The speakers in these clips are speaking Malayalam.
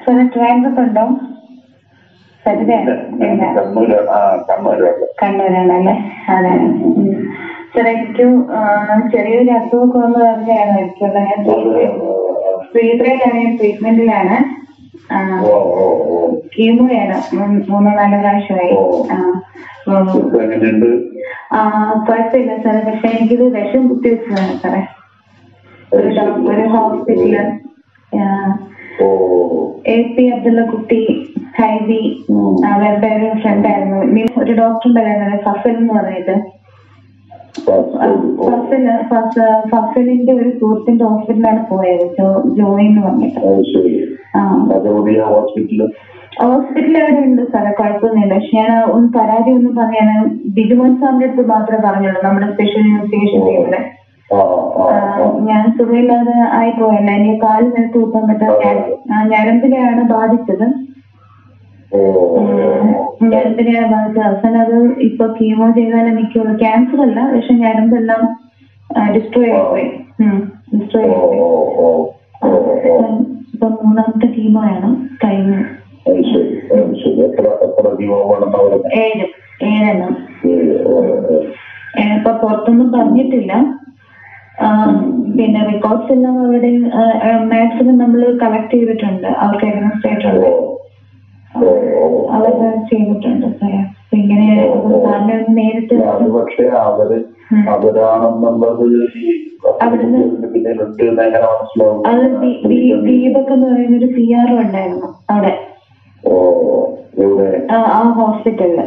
സാറേ ട്രിവാൻഡ്രത്തുണ്ടോ സരിത ഇല്ല കണ്ണൂര് ആ കണ്ണൂരാണ് കണ്ണൂരാണല്ലേ അതെ ഉം. സാറേ എനിക്ക് ആ, ചെറിയൊരു അസുഖമൊക്കെ വന്ന് പറഞ്ഞാണ് എനിക്കുള്ള ഞാൻ ശ്രീത്രയിലാണ് ഞാൻ ട്രീറ്റ്മെന്റിലാണ് ആ, ഓ ഓ ഓ കീമോയാണ് മൂന്ന് മൂന്നോ നാലോ പ്രാവശ്യമായി ആ ഉം. ഇപ്പൊ എങ്ങനെയുണ്ട് ആ കുഴപ്പമില്ല സാറേ പക്ഷെ എനിക്കിത് വിഷം കുത്തി വെച്ചതാണ് സാറേ ഒരു ഡോ- ഒരു ഹോസ്പിറ്റലില് ആ, ഓ എ പി അബ്ദുള്ള കുട്ടി ഹൈബി ഉം. അവരുടെ ഒരു ഫ്രണ്ട് ആയിരുന്നു മീൻസ് ഒരു ഡോക്ടർ ഉണ്ടായിരുന്നത് ഫസൽ എന്ന് പറഞ്ഞിട്ട് ആ, ഫസല് ഫസ- ഫസലിന്റെ ഒരു സുഹൃത്തിന്റെ ഹോസ്പിറ്റലിലാണ് പോയത് ജോ ജോയി എന്ന് പറഞ്ഞിട്ട് അത് ശരി ആ അതെവിടെയാ ഹോസ്പിറ്റല് ഹോസ്പിറ്റലിൽ അവിടെ ഉണ്ട് സാറേ കുഴപ്പമൊന്നുമില്ല പക്ഷെ ഞാൻ ഒന്ന് പരാതി ഒന്നും പറയാൻ ബിജുമോൻ സാറിന്റെ അടുത്ത് മാത്രമേ പറഞ്ഞുള്ളൂ നമ്മുടെ സ്പെഷ്യൽ ഇൻവെസ്റ്റിഗേഷൻ ടീമില് ആ ആ ആ ഞാൻ സുഖമില്ലാതെ ആയി പോയല്ല എനിക്ക് കാല് നിലത്ത് കൂട്ടാൻ പറ്റാത്ത ഞരമ്പിനെയാണ് ബാധിച്ചത് ഓ ഞരമ്പിനെയാണ് ബാധിച്ചത് അവസാനം അത് ഇപ്പൊ കീമോ ചെയ്താൽ എനിക്ക് ക്യാൻസർ അല്ല പക്ഷെ ഞരമ്പെല്ലാം ഡിസ്ട്രോയ് ആയിപ്പോയി ഡിസ്ട്രോയ് ഓ ആയിപ്പോയി ഓ ഓ ഓ ഓ ഇപ്പൊ മൂന്നാമത്തെ കീമോ ആണ് കഴിഞ്ഞു അത് ശരി അത് ശരി എത്ര എത്ര ദിവസമാണെന്ന് അവർ ഏഴ് ഏഴെണ്ണം ഓ ഓ ഏ, ഇപ്പൊ പുറത്തൊന്നും പറഞ്ഞിട്ടില്ല ആ, പിന്നെ റെക്കോർഡ്സ് എല്ലാം അവിടെ മാക്സിമം നമ്മൾ കളക്ട് ചെയ്തിട്ടുണ്ട് അവർക്ക് എഗനസ്റ്റ് ആയിട്ടുണ്ട് ഓ ഓ അവർ ചെയ്തിട്ടുണ്ട് സാറേ അപ്പൊ ഇങ്ങനെ സാറിനെ ഒന്ന് നേരിട്ട് അത് പക്ഷേ അവര് അവരാണെന്നുള്ളത് ഈ അവിടുന്ന് പിന്നിലുണ്ട് എന്ന് എങ്ങനെ മനസ്സിലാവും അത് ദീ- ദീ- ദീപക് എന്ന് പറയുന്ന ഒരു പി ആർ ഉണ്ടായിരുന്നു അവിടെ ഓ എവിടെ ആ ആ ഹോസ്പിറ്റലില്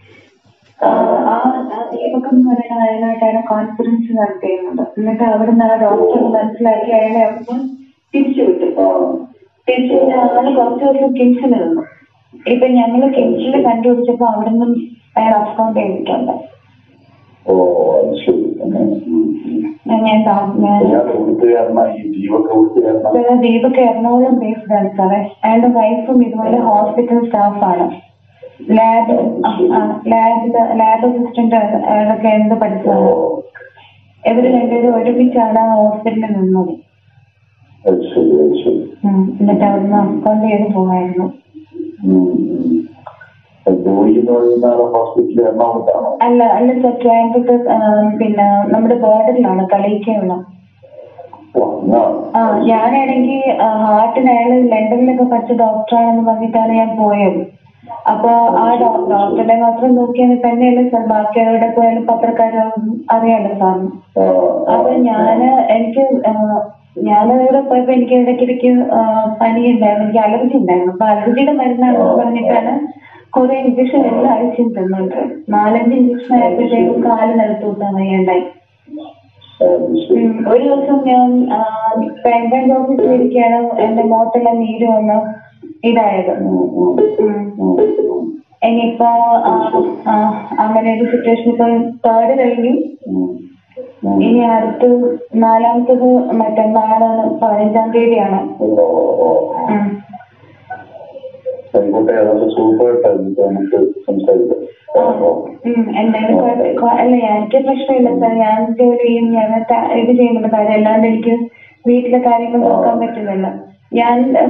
ആ ആ ആ ദീപക് എന്ന് പറയുന്ന അയാളായിട്ട് അയാളെ കോൺഫറൻസ് നടത്തിയിരുന്നത് എന്നിട്ട് അവിടെ നിന്ന് ആ ഡോക്ടർ മനസ്സിലാക്കി അയാളെ അവിടുന്ന് തിരിച്ചു വിട്ടു ആ തിരിച്ചു വിട്ട ആള് കുറച്ച് ദിവസം കിംസിൽ നിന്നു ഇപ്പൊ ഞങ്ങള് കിംസിൽ കണ്ടുപിടിച്ചപ്പോ അവിടെ നിന്നും അയാൾ അക്കൗണ്ട് ചെയ്തിട്ടുണ്ട് ഓ അത് ശരി ഉം, ഉം, ഉം. ഞാൻ ഞാൻ താ- ഞാൻ ഞാൻ കൊടുത്തുകാരന ഈ ജീവൊക്കെ കൊടുത്തുകാരന സാറേ, ദീപക് എറണാകുളം ബേസ്ഡ് ആണ് സാറേ അയാളുടെ വൈഫും ഇതുപോലെ ഹോസ്പിറ്റൽ സ്റ്റാഫാണ് ലാബ് ലാബ് ലാബ് അസിസ്റ്റന്റ് അയാളൊക്കെ എന്ത് ഓ പഠിച്ചതാണ് ഇവര് രണ്ടുപേരും ഒരുമിച്ചാണ് ആ ഹോസ്പിറ്റലിൽ നിന്നത് അത് ശരി അത് ശരി ഉം. എന്നിട്ട് അവിടുന്ന് അക്കൗണ്ട് ചെയ്ത് പോവായിരുന്നു ഉം, ഉം. ജോലി എന്ന് പറയുന്ന ഹോസ്പിറ്റലിൽ എറണാകുളത്താണോ അല്ല അല്ല സാർ ട്രാൻഡത്ത് പിന്നെ നമ്മുടെ ബോർഡറിലാണ് കളിയിക്കുള്ള ഓ, എന്നാ ആ ഞാനാണെങ്കിൽ ഹാർട്ടിന് അയാള് ലണ്ടനിലൊക്കെ പഠിച്ച ഡോക്ടറാണെന്ന് പറഞ്ഞിട്ടാണ് ഞാൻ പോയത് അപ്പൊ ആ ഡോ- ഡോക്ടറെ മാത്രം നോക്കിയാൽ തന്നെയല്ലേ സാർ ബാക്കി എവിടെ പോയാലും പത്രക്കാരും അറിയാലോ സാറിന് ആ, ആ, അപ്പൊ ഞാന് എനിക്ക് ഞാൻ ഇവിടെ പോയപ്പോ എനിക്ക് ഇടയ്ക്കിടയ്ക്ക് ആ, പനി ഉണ്ടായിരുന്നു എനിക്ക് അലർജി ഉണ്ടായിരുന്നു അപ്പൊ അലർജിയുടെ മരുന്നാണെന്ന് പറഞ്ഞിട്ടാണ് കുറെ ഇഞ്ചക്ഷൻ എല്ലാ ആഴ്ചയും തന്നുണ്ട് നാലഞ്ച് ഇഞ്ചക്ഷൻ ആയപ്പോഴത്തേക്കും കാല് നിലത്ത് കൂട്ടാൻ വയ്യാണ്ടായി അത് ശരി ഉം, ഒരു ദിവസം ഞാൻ ബാങ്ക് ഓഫീസിൽ ഇരിക്കുകയാണ് എന്റെ മുഖത്തെല്ലാം നീര് വന്ന് ഇതായത് ഉം, ഉം, ഉം. ഉം, ഉം, ഇനിയിപ്പോ ആ, ആ, അങ്ങനെ ഒരു സിറ്റുവേഷൻ ഇപ്പൊ തേർഡ് കഴിഞ്ഞു ഉം, ഉം. ഇനി അടുത്ത് നാലാമത്തത് മറ്റന്നാളാണ് പതിനഞ്ചാം തീയതിയാണ് ഓ, ഓ, ഓ. ഉം. ആയിക്കോട്ടെ അതൊക്കെ സൂപ്പറായിട്ടാണ് നമുക്ക് സംസാരിക്കാം ആ, ഉം, എന്തായാലും കുഴപ്പ- കൊ- അല്ല എനിക്ക് പ്രശ്നമില്ല സാർ ഞാൻ ജോലി ചെയ്യും ഞാൻ ത- ഇത് ചെയ്യുന്നുണ്ട് കാര്യം അല്ലാണ്ട് എനിക്ക് വീട്ടിലെ കാര്യങ്ങൾ നോക്കാൻ പറ്റുന്നില്ല ഞാൻ